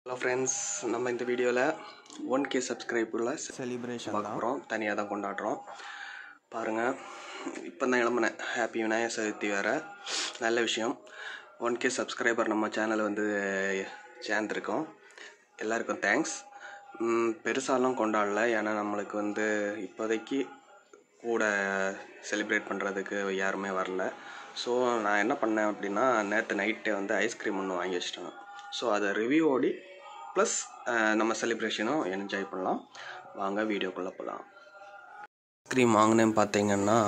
Hello friends நம்ம இந்த வீடியோவில் ஒன் கே சப்ஸ்கிரைபுள்ள செலிப்ரேஷன் பார்க்க போகிறோம் தனியாக தான் கொண்டாடுறோம் பாருங்கள் இப்போ தான் கிளம்புனேன் ஹாப்பி விநாயகர் சதுர்த்தி வேறு நல்ல விஷயம் ஒன் கே சப்ஸ்கிரைபர் நம்ம சேனல் வந்து சேர்ந்துருக்கோம் எல்லாருக்கும் தேங்க்ஸ் பெருசாலாம் கொண்டாடல ஏன்னா நம்மளுக்கு வந்து இப்போதைக்கு கூட செலிப்ரேட் பண்ணுறதுக்கு யாருமே வரல ஸோ நான் என்ன பண்ணேன் அப்படின்னா நேற்று நைட்டே வந்து ஐஸ்கிரீம் ஒன்று வாங்கி வச்சிட்டேன் ஸோ அதை ரிவ்யூ ஓடி ப்ளஸ் நம்ம செலிப்ரேஷனும் என்ஜாய் பண்ணலாம் வாங்க வீடியோக்குள்ளே போகலாம் ஐஸ்கிரீம் வாங்கினேன்னு பார்த்தீங்கன்னா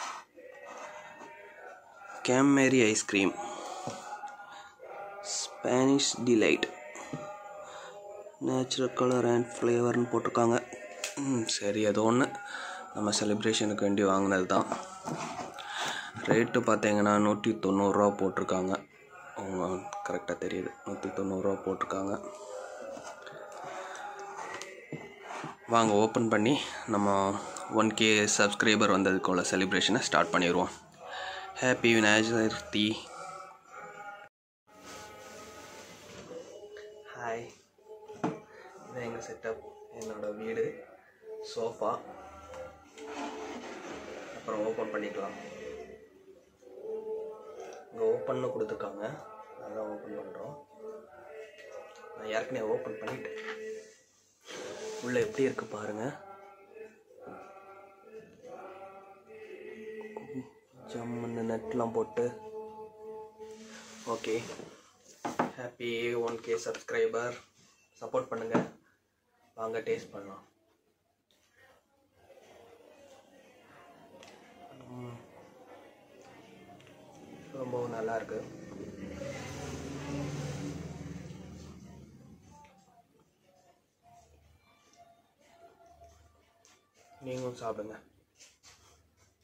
கேம்மேரி ice cream Spanish delight natural colour and ஃப்ளேவர்னு போட்டிருக்காங்க ம், சரி அது ஒன்று நம்ம செலிப்ரேஷனுக்கு வேண்டி வாங்கினது தான் ரேட்டு பார்த்தீங்கன்னா நூற்றி தொண்ணூறுரூவா போட்டிருக்காங்க அவங்க கரெக்டாக தெரியுது நூற்றி தொண்ணூறுரூவா போட்டிருக்காங்க வாங்க ஓப்பன் பண்ணி நம்ம ஒன் கே சப்ஸ்கிரைபர் வந்ததுக்குள்ள செலிப்ரேஷனை ஸ்டார்ட் பண்ணிடுவோம் ஹாப்பி விநாயகர் சதுர்த்தி ஹாய் இதான் எங்கள் செட்டப் என்னோட வீடு சோஃபா அப்புறம் ஓப்பன் பண்ணிக்கலாம் இங்கே ஓப்பன்னு கொடுத்துருக்காங்க அதான் ஓப்பன் பண்ணுறோம் நான் ஏற்கனவே ஓப்பன் பண்ணிட்டேன் உள்ளே எப்படி இருக்கு பாருங்க ஜம்முன்னு நெட்லாம் போட்டு okay happy one K subscriber support பண்ணுங்க வாங்க டேஸ்ட் பண்ணலாம் ம். ரொம்பவும் நல்லா இருக்கு நீங்களும் சாப்பிடுங்க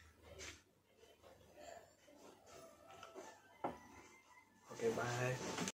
ஓகே பாய்